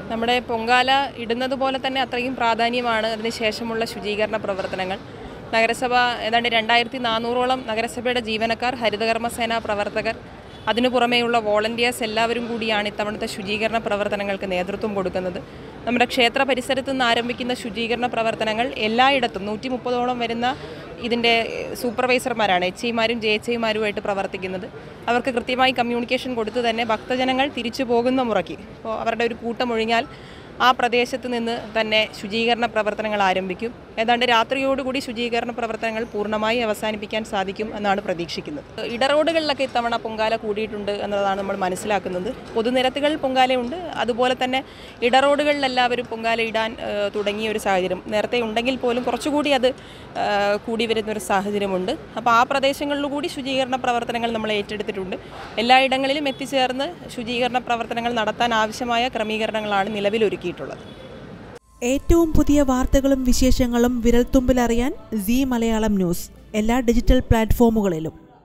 നമ്മുടെ പൊങ്കാല ഇടുന്നത് പോലെ തന്നെ അത്രയും പ്രാധാന്യമാണ് അതിനുശേഷമുള്ള ശുചീകരണ പ്രവർത്തനങ്ങൾ നഗരസഭ ഏതാണ്ട് രണ്ടായിരത്തി നാനൂറോളം നഗരസഭയുടെ ജീവനക്കാർ ഹരിതകർമ്മസേന പ്രവർത്തകർ അതിനു പുറമേയുള്ള വോളണ്ടിയേഴ്സ് എല്ലാവരും കൂടിയാണ് ഇത്തവണത്തെ ശുചീകരണ പ്രവർത്തനങ്ങൾക്ക് നേതൃത്വം കൊടുക്കുന്നത് നമ്മുടെ ക്ഷേത്ര പരിസരത്ത് നിന്ന് ആരംഭിക്കുന്ന ശുചീകരണ പ്രവർത്തനങ്ങൾ എല്ലായിടത്തും നൂറ്റി മുപ്പതോളം വരുന്ന ഇതിൻ്റെ സൂപ്പർവൈസർമാരാണ് എച്ച് ഐമാരും ജെ എച്ച് ഐമാരുമായിട്ട് പ്രവർത്തിക്കുന്നത് അവർക്ക് കൃത്യമായി കമ്മ്യൂണിക്കേഷൻ കൊടുത്തു തന്നെ ഭക്തജനങ്ങൾ തിരിച്ചു പോകുന്ന മുറയ്ക്ക് ഇപ്പോൾ അവരുടെ ഒരു കൂട്ടം ഒഴിഞ്ഞാൽ ആ പ്രദേശത്ത് നിന്ന് തന്നെ ശുചീകരണ പ്രവർത്തനങ്ങൾ ആരംഭിക്കും ഏതാണ്ട് രാത്രിയോടുകൂടി ശുചീകരണ പ്രവർത്തനങ്ങൾ പൂർണ്ണമായി അവസാനിപ്പിക്കാൻ സാധിക്കും എന്നാണ് പ്രതീക്ഷിക്കുന്നത് ഇടറോഡുകളിലൊക്കെ ഇത്തവണ പൊങ്കാല കൂടിയിട്ടുണ്ട് എന്നതാണ് നമ്മൾ മനസ്സിലാക്കുന്നത് പൊതുനിരത്തുകൾ പൊങ്കാലയുണ്ട് അതുപോലെ തന്നെ ഇടറോഡുകളിൽ എല്ലാവരും പൊങ്കാല ഇടാൻ ഏഹ്, തുടങ്ങിയ ഒരു സാഹചര്യം നേരത്തെ ഉണ്ടെങ്കിൽ പോലും കുറച്ചുകൂടി അത് ഏഹ്, കൂടി വരുന്ന ഒരു സാഹചര്യമുണ്ട് അപ്പോൾ ആ പ്രദേശങ്ങളിലും കൂടി ശുചീകരണ പ്രവർത്തനങ്ങൾ നമ്മൾ ഏറ്റെടുത്തിട്ടുണ്ട് എല്ലായിടങ്ങളിലും എത്തിച്ചേർന്ന് ശുചീകരണ പ്രവർത്തനങ്ങൾ നടത്താൻ ആവശ്യമായ ക്രമീകരണങ്ങളാണ് നിലവിൽ ഒരുക്കിയിട്ടുള്ളത് ഏറ്റവും പുതിയ വാർത്തകളും വിശേഷങ്ങളും വിരൽത്തുമ്പിലറിയാൻ സി മലയാളം ന്യൂസ് എല്ലാ ഡിജിറ്റൽ പ്ലാറ്റ്ഫോമുകളിലും